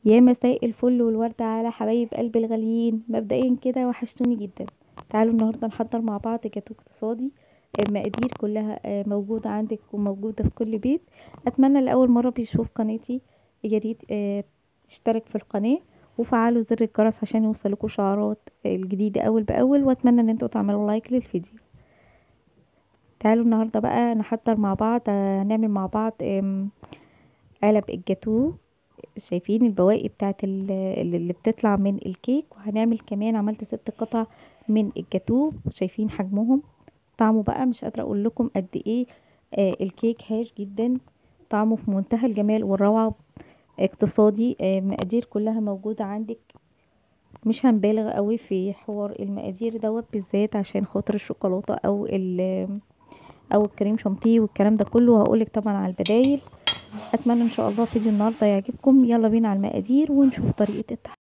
يا مساء الفل والورد على حبايب قلبي الغاليين مبدئيا كده وحشتوني جدا تعالوا النهارده نحضر مع بعض جاتو اقتصادي المقادير كلها آه، موجودة عندك وموجودة في كل بيت أتمنى لأول مرة بيشوف قناتي ياريت آه، تشترك في القناة وفعلوا زر الجرس عشان يوصلكوا شعارات الجديدة أول بأول وأتمنى إن انتوا تعملوا لايك للفيديو تعالوا النهاردة بقى نحضر مع بعض آه، هنعمل مع بعض آم، علب الجاتو شايفين البواقي بتاعت ال- اللي بتطلع من الكيك وهنعمل كمان عملت ست قطع من الجاتو شايفين حجمهم طعمه بقى مش قادرة اقول لكم قد ايه آه الكيك هاش جدا طعمه في منتهى الجمال والروعة اقتصادي آه مقادير كلها موجودة عندك مش هنبالغ قوي في حوار المقادير دوت بالذات عشان خاطر الشوكولاتة او ال او الكريم شانتيه والكلام ده كله هقولك طبعا على البدايل اتمنى ان شاء الله فيديو النهارده يعجبكم يلا بينا على المقادير ونشوف طريقه التحضير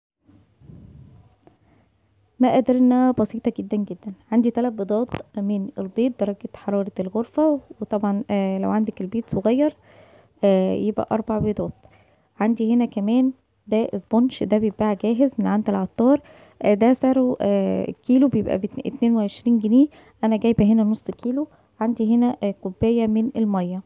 مقاديرنا بسيطه جدا جدا عندي ثلاث بيضات من البيض درجه حراره الغرفه وطبعا آه لو عندك البيض صغير آه يبقى اربع بيضات عندي هنا كمان ده اسبونج ده بيتباع جاهز من عند العطار آه ده سعره آه الكيلو بيبقى باتنين وعشرين جنيه انا جايبه هنا نص كيلو عندي هنا آه كوبايه من الميه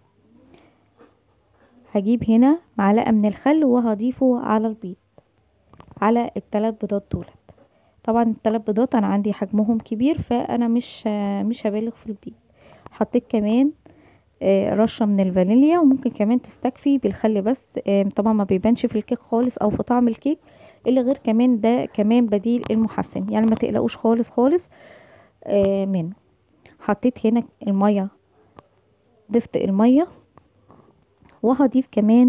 هجيب هنا معلقة من الخل وهضيفه على البيض على الثلاث بيضات دولت طبعا الثلاث بيضات انا عندي حجمهم كبير فانا مش مش هبالغ في البيض حطيت كمان رشة من الفانيليا وممكن كمان تستكفي بالخل بس طبعا ما بيبانش في الكيك خالص او في طعم الكيك اللي غير كمان ده كمان بديل المحسن يعني ما تقلقوش خالص خالص منه حطيت هنا المية ضفت المية وهضيف كمان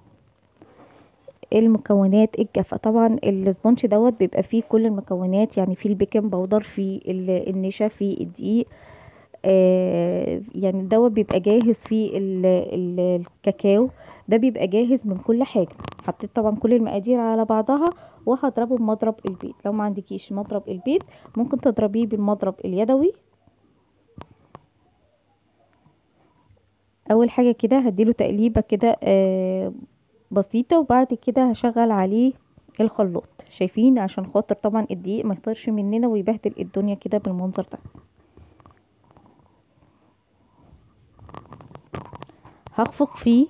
المكونات الجافة طبعا السبونج دوت بيبقى فيه كل المكونات يعني فيه البيكنج باودر فيه النشا فيه الدقيق آه يعني دوت بيبقى جاهز فيه ال ال الكاكاو ده بيبقى جاهز من كل حاجة حطيت طبعا كل المقادير على بعضها وهضربه بمضرب البيض لو ما عندكيش مضرب البيض ممكن تضربيه بالمضرب اليدوي اول حاجه كده هديله تقليبه كده آه بسيطه وبعد كده هشغل عليه الخلاط شايفين عشان خاطر طبعا الدقيق ما يطيرش مننا ويبهدل الدنيا كده بالمنظر ده هخفق فيه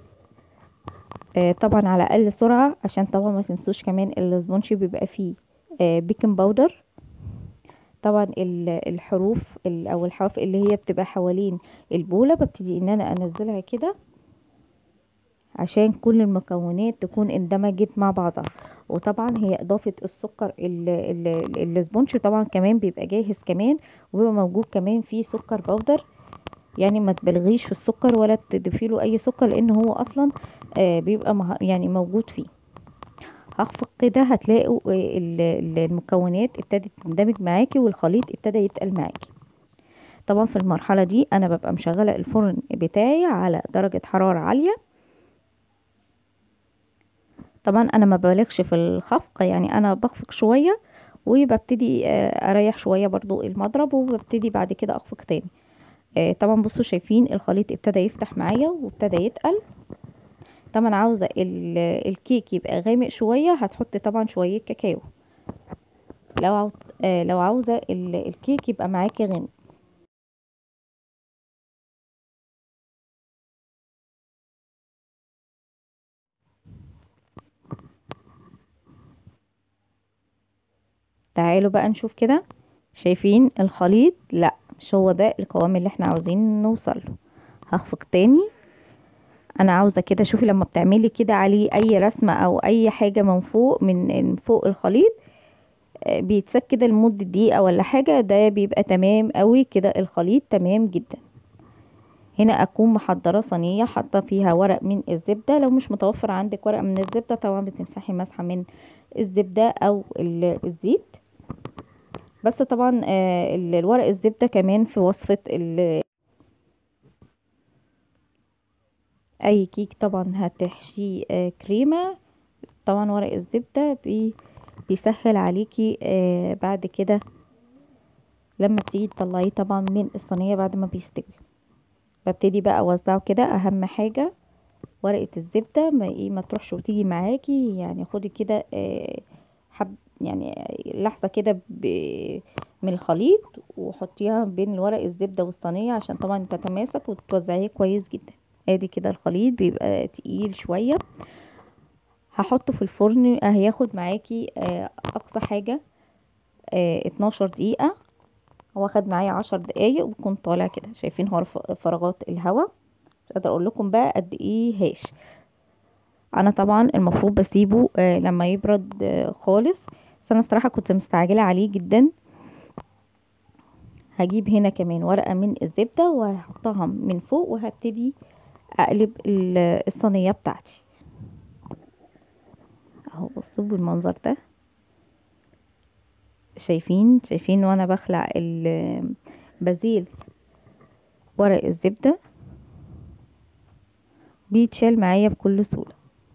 آه طبعا على اقل سرعه عشان طبعا ما تنسوش كمان السبونج بيبقى فيه آه بيكنج باودر طبعا الحروف او الحواف اللي هي بتبقى حوالين البولة ببتدي ان انا انزلها كده عشان كل المكونات تكون اندمجت مع بعضها وطبعا هي اضافة السكر السبونج طبعا كمان بيبقى جاهز كمان وبيبقى موجود كمان فيه سكر بودر يعني ما تبالغيش في السكر ولا تضيفي له اي سكر لان هو اصلا آه بيبقى يعني موجود فيه هخفق كده هتلاقوا المكونات ابتدت تندمج معاكي والخليط ابتدى يتقل معاكي طبعا في المرحلة دي انا ببقى مشغلة الفرن بتاعي على درجة حرارة عالية طبعا انا ما ببالغش في الخفق يعني انا بخفق شوية وببتدي اريح شوية برضو المضرب وببتدي بعد كده اخفق تاني طبعا بصوا شايفين الخليط ابتدى يفتح معايا وابتدى يتقل طبعا عاوزة الكيك يبقى غامق شوية هتحط طبعا شوية كاكاو لو عاوز آه لو عاوزة الكيك يبقى معاكي غامق تعالوا بقى نشوف كده شايفين الخليط لا مش هو ده القوام اللي احنا عاوزين نوصل له هخفق تاني انا عاوزه كده شوفي لما بتعملي كده عليه اي رسمه او اي حاجه من فوق من فوق الخليط بيتساب كده لمده دقيقه ولا حاجه ده بيبقى تمام قوي كده الخليط تمام جدا هنا اكون محضره صينيه حاطه فيها ورق من الزبده لو مش متوفر عندك ورق من الزبده طبعا بتمسحي مسحه من الزبده او الزيت بس طبعا الورق الزبده كمان في وصفه اي كيك طبعا هتحشيه آه كريمة طبعا ورق الزبدة بي بيسهل عليكي آه بعد كده لما تيجي تطلعيه طبعا من الصينية بعد ما بيستوي ببتدي بقى اوزعه كده اهم حاجة ورقة الزبدة ما ايه ما تروحش وتيجي معاكي يعني خدي كده آه، حب يعني لحظة كده ب- من الخليط وحطيها بين ورق الزبدة والصينية عشان طبعا تتماسك وتوزعيه كويس جدا ادي كده الخليط بيبقى تقيل شوية هحطه في الفرن هياخد معاكي آه، اقصى حاجة آه، 12 دقيقة هو خد معايا عشر دقايق وبكون طالع كده شايفين هو رف- فراغات الهواء مش قادرة اقول لكم بقى قد ايه هاش انا طبعا المفروض بسيبه آه لما يبرد آه خالص بس انا الصراحة كنت مستعجلة عليه جدا هجيب هنا كمان ورقة من الزبدة وهحطها من فوق وهبتدي اقلب ال- الصينية بتاعتي اهو بصوا بالمنظر ده شايفين شايفين وانا بخلع ال- بزيل ورق الزبدة بيتشال معايا بكل سهولة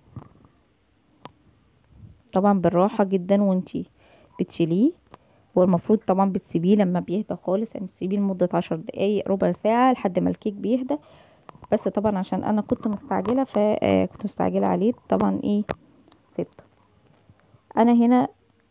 طبعا بالراحة جدا وانتي بتشيليه والمفروض طبعا بتسيبيه لما بيهدى خالص يعني تسيبيه لمدة عشر دقايق ربع ساعة لحد ما الكيك بيهدى بس طبعا عشان انا كنت مستعجلة فكنت مستعجلة عليه طبعا ايه سبته انا هنا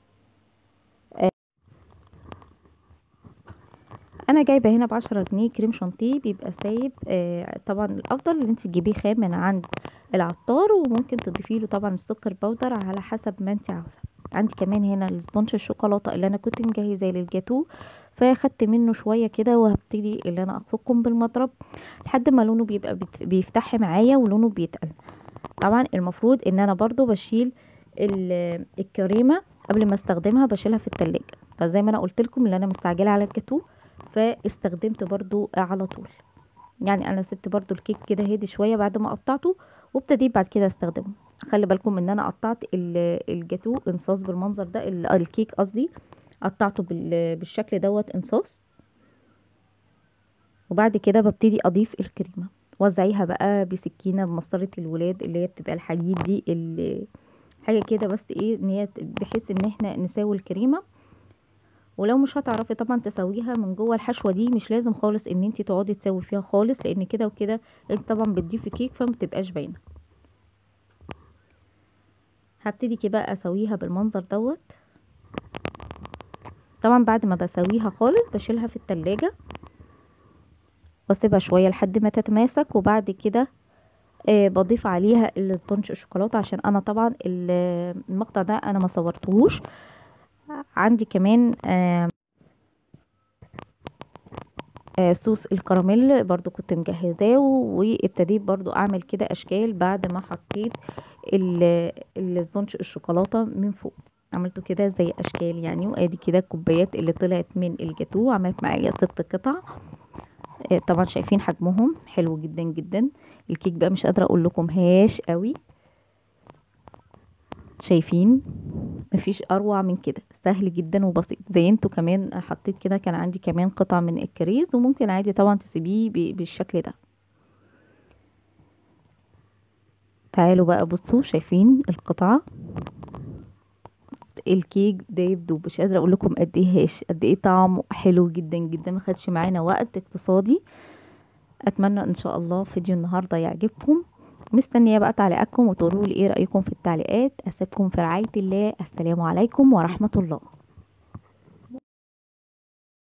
انا جايبه هنا بعشرة جنيه كريم شانتيه بيبقى سايب آه طبعا الافضل ان انت تجيبيه خام من عند العطار وممكن تضيفي له طبعا السكر باودر على حسب ما انت عاوزه عندي كمان هنا السبونج الشوكولاته اللي انا كنت مجهزاه للجاتو فاخدت منه شويه كده وهبتدي اللي انا اخفقهم بالمضرب لحد ما لونه بيبقى بيت- بيفتح معايا ولونه بيتقل طبعا المفروض ان انا برضو بشيل ال- الكريمه قبل ما استخدمها بشيلها في التلاجة فزي ما انا قلت لكم اللي انا مستعجله على الجاتو فاستخدمت برضو على طول يعني انا سبت برضو الكيك كده هادي شويه بعد ما قطعته وابتديت بعد كده استخدمه خلي بالكم ان انا قطعت ال- الجاتو انصاص بالمنظر ده ال- الكيك قصدي قطعته بال- بالشكل دوت انصاص وبعد كده ببتدي اضيف الكريمه وزعيها بقى بسكينه بمسطره الولاد اللي هي بتبقى الحديد دي اللي حاجه كده بس ايه ان هي بحيث ان احنا نساوي الكريمه ولو مش هتعرفي طبعا تسويها من جوه الحشوه دي مش لازم خالص ان انت تقعدي تسوي فيها خالص لان كده وكده انت طبعا بتضيفي كيك فما تبقاش باينه هبتدي كده بقى اسويها بالمنظر دوت طبعا بعد ما بسويها خالص بشيلها في التلاجة واسيبها شويه لحد ما تتماسك وبعد كده آه بضيف عليها السبونج الشوكولاته عشان انا طبعا ال- المقطع ده انا ما صورتهوش عندي كمان آه آه، صوص الكراميل برضو كنت مجهزاه وابتديت برضو اعمل كده اشكال بعد ما حطيت ال- السبونج الشوكولاته من فوق عملته كده زي اشكال يعني وادي كده الكوبايات اللي طلعت من الجاتو عملت معايا ست قطع آه، طبعا شايفين حجمهم حلو جدا جدا الكيك بقى مش قادره اقول لكم هاش قوي شايفين مفيش اروع من كده سهل جدا وبسيط زي انتوا كمان حطيت كده كان عندي كمان قطع من الكريز وممكن عادي طبعا تسيبيه ب- بالشكل ده تعالوا بقى بصوا شايفين القطعة الكيك ده يبدو مش قادرة اقول لكم قد ايه هاش قد ايه طعمه حلو جدا جدا ما خدش معانا وقت اقتصادي اتمنى ان شاء الله فيديو النهارده يعجبكم مستنيه بقى تعليقاتكم وتقولوا لي ايه رايكم في التعليقات اسيبكم في رعايه الله السلام عليكم ورحمه الله